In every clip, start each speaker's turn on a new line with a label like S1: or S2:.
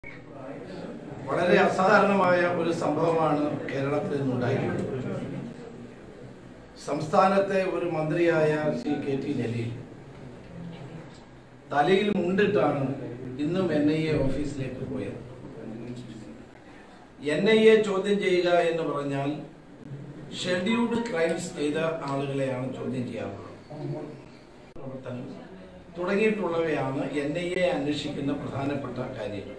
S1: വളരെ അസാധാരണമായ ഒരു സംഭവമാണ് കേരളത്തിൽ നിന്നുണ്ടായിട്ടുള്ളത് സംസ്ഥാനത്തെ ഒരു മന്ത്രിയായ ശ്രീ കെ ടി ജലീൽ തലയിൽ മുണ്ടിട്ടാണ് ഇന്നും എൻ ഐ എ ഓഫീസിലേക്ക് പോയത് എൻ ഐ എ ചോദ്യം ചെയ്യുക എന്ന് പറഞ്ഞാൽ ഷെഡ്യൂൾഡ് ക്രൈംസ് ചെയ്ത ആളുകളെയാണ് ചോദ്യം ചെയ്യാറുള്ളത് പ്രവർത്തനം തുടങ്ങിയിട്ടുള്ളവയാണ് എൻ ഐ എ അന്വേഷിക്കുന്ന പ്രധാനപ്പെട്ട കാര്യങ്ങൾ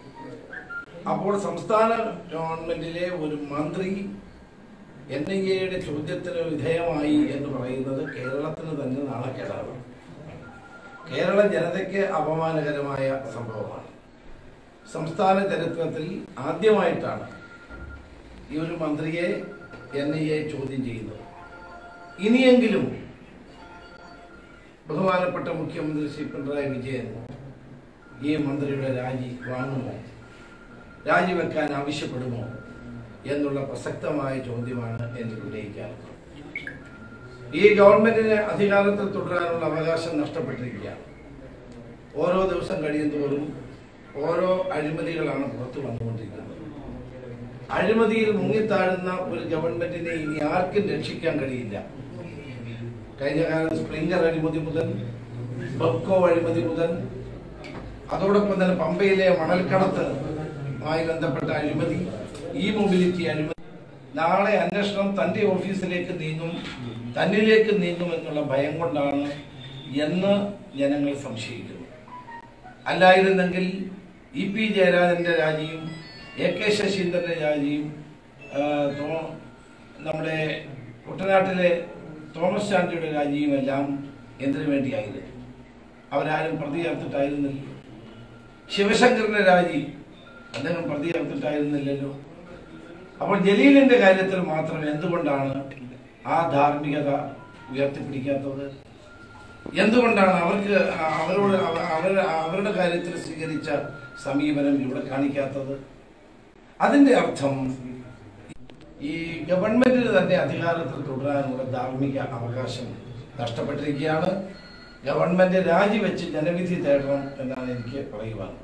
S1: അപ്പോൾ സംസ്ഥാന ഗവൺമെന്റിലെ ഒരു മന്ത്രി എൻ ഐ എയുടെ ചോദ്യത്തിന് വിധേയമായി എന്ന് പറയുന്നത് കേരളത്തിന് തന്നെ നാണക്കേടാണ് കേരള ജനതയ്ക്ക് അപമാനകരമായ സംഭവമാണ് സംസ്ഥാന ചരിത്രത്തിൽ ആദ്യമായിട്ടാണ് ഈ ഒരു മന്ത്രിയെ എൻ ഐ എ ചോദ്യം ചെയ്യുന്നത് ഇനിയെങ്കിലും ബഹുമാനപ്പെട്ട മുഖ്യമന്ത്രി ശ്രീ പിണറായി വിജയൻ ഈ മന്ത്രിയുടെ രാജി വാങ്ങുമോ രാജിവെക്കാൻ ആവശ്യപ്പെടുമോ എന്നുള്ള പ്രസക്തമായ ചോദ്യമാണ് എനിക്ക് ഉന്നയിക്കാറുള്ളത് ഈ ഗവൺമെന്റിന് അധികാരത്തിൽ തുടരാനുള്ള അവകാശം നഷ്ടപ്പെട്ടിരിക്കുകയാണ് ഓരോ ദിവസം കഴിയുന്തോറും ഓരോ അഴിമതികളാണ് പുറത്തു വന്നുകൊണ്ടിരിക്കുന്നത് അഴിമതിയിൽ മുങ്ങിത്താഴുന്ന ഒരു ഗവൺമെന്റിനെ ഇനി ആർക്കും രക്ഷിക്കാൻ കഴിയില്ല കഴിഞ്ഞ കാലത്ത് സ്പ്രിംഗർ അഴിമതി മുതൽ ബബ്കോ അഴിമതി മുതൽ അതോടൊപ്പം തന്നെ പമ്പയിലെ മണൽക്കടത്തുമായി ബന്ധപ്പെട്ട അഴിമതി ഈ മൊബിലിറ്റി അഴിമതി നാളെ അന്വേഷണം തന്റെ ഓഫീസിലേക്ക് നീങ്ങും തന്നിലേക്ക് നീങ്ങും എന്നുള്ള ഭയം കൊണ്ടാണ് എന്ന് ജനങ്ങൾ സംശയിക്കുന്നു അല്ലായിരുന്നെങ്കിൽ ഇ പി ജയരാജന്റെ രാജിയും എ കെ ശശീന്ദ്രന്റെ രാജിയും ആ, തോ- നമ്മുടെ കുട്ടനാട്ടിലെ തോമസ് ചാണ്ടിയുടെ രാജിയും എല്ലാം എന്തിനു വേണ്ടിയായിരുന്നു അവരാരും പ്രതി ചേർത്തിട്ടായിരുന്നില്ല ശിവശങ്കറിന്റെ രാജി അദ്ദേഹം പ്രതി ചേർത്തിട്ടായിരുന്നില്ലല്ലോ അപ്പോൾ ജലീലിന്റെ കാര്യത്തിൽ മാത്രം എന്തുകൊണ്ടാണ് ആ ധാർമ്മികത ഉയർത്തിപ്പിടിക്കാത്തത് എന്തുകൊണ്ടാണ് അവർക്ക് അവരോട് അവ- അവർ അവരുടെ കാര്യത്തിൽ സ്വീകരിച്ച സമീപനം ഇവിടെ കാണിക്കാത്തത് അതിന്റെ അർത്ഥം ഈ ഗവൺമെന്റിന് തന്നെ അധികാരത്തിൽ തുടരാനുള്ള ധാർമ്മിക അവകാശം നഷ്ടപ്പെട്ടിരിക്കുകയാണ് ഗവൺമെന്റ് രാജിവെച്ച് ജനവിധി തേടണം എന്നാണ് എനിക്ക് പറയുവാനുള്ളത്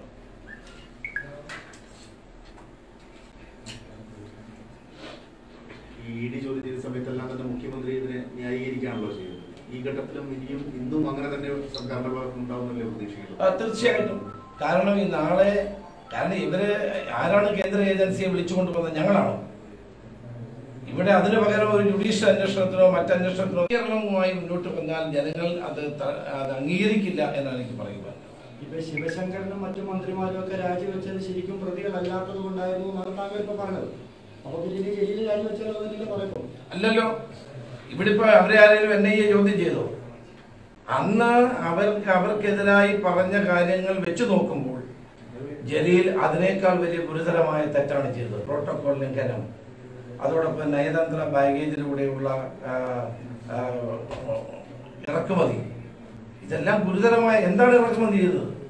S2: ഈ ഇ ഡി ചോദ്യം ചെയ്ത സമയത്തെല്ലാം തന്നെ മുഖ്യമന്ത്രി ഇതിനെ ന്യായീകരിക്കുകയാണല്ലോ ചെയ്തത് ഈ ഘട്ടത്തിലും ഇനിയും ഇന്നും അങ്ങനെ തന്നെ സർക്കാരിന്റെ ഭാഗത്ത് ഉണ്ടാവുന്നല്ലേ പ്രതീക്ഷിക്കുന്നത്
S1: ആ, തീർച്ചയായിട്ടും കാരണം ഈ നാളെ കാരണം ഇവര് ആരാണ് കേന്ദ്ര ഏജൻസിയെ വിളിച്ചുകൊണ്ട് പോകുന്നത് ഞങ്ങളാണോ ഇവിടെ അതിന് പകരം ഒരു ജുഡീഷ്യൽ അന്വേഷണത്തിനോ മറ്റന്വേഷണത്തിനോ കേരളവുമായി മുന്നോട്ട് വന്നാൽ ജനങ്ങൾ അത് ത- അത് അംഗീകരിക്കില്ല എന്നാണ് എനിക്ക് പറയുവാൻ
S3: ഇപ്പൊ ശിവശങ്കരനും മറ്റു മന്ത്രിമാരും ഒക്കെ രാജിവെച്ചത് ശരിക്കും പ്രതികളല്ലാത്തത് കൊണ്ടായിരുന്നു എന്നാണ് താങ്കൾ ഇപ്പൊ പറഞ്ഞത് അപ്പൊ പിന്നെ ജയിലിൽ രാജിവെച്ചാലോ എന്നല്ലേ പറയുന്നു
S1: അല്ലല്ലോ ഇവിടെ ഇപ്പൊ അവരെ ആരെങ്കിലും എൻ ഐ എ ചോദ്യം ചെയ്തോ അന്ന് അവർക്ക് അവർക്കെതിരായി പറഞ്ഞ കാര്യങ്ങൾ വെച്ച് നോക്കുമ്പോൾ ജലീൽ അതിനേക്കാൾ വലിയ ഗുരുതരമായ തെറ്റാണ് ചെയ്തത് പ്രോട്ടോകോൾ ലംഘനം അതോടൊപ്പം നയതന്ത്ര ബാഗേജിലൂടെയുള്ള ആ, ആ, ഇറക്കുമതി ഇതെല്ലാം ഗുരുതരമായ എന്താണ് ഇറക്കുമതി ചെയ്തത്